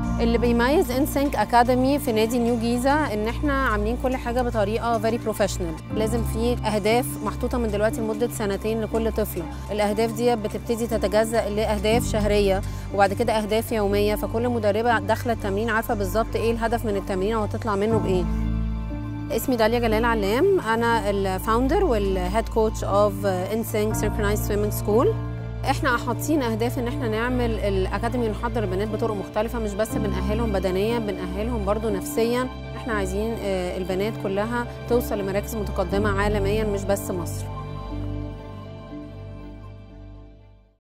اللي بيميز انسينك اكاديمي في نادي نيو جيزه ان احنا عاملين كل حاجه بطريقه فيري بروفيشنال لازم في اهداف محطوطه من دلوقتي لمده سنتين لكل طفله الاهداف دي بتبتدي تتجزا لاهداف شهريه وبعد كده اهداف يوميه فكل مدربه داخله التمرين عارفه بالظبط ايه الهدف من التمرين وهتطلع منه بايه اسمي داليا جلال علام انا الفاوندر والهيد كوتش اوف انسينك سينكرونايز سويمنج سكول احنا حاطين اهداف ان احنا نعمل الاكاديمي نحضر البنات بطرق مختلفه مش بس بنأهلهم بدنيا بنأهلهم برضو نفسيا احنا عايزين البنات كلها توصل لمراكز متقدمه عالميا مش بس مصر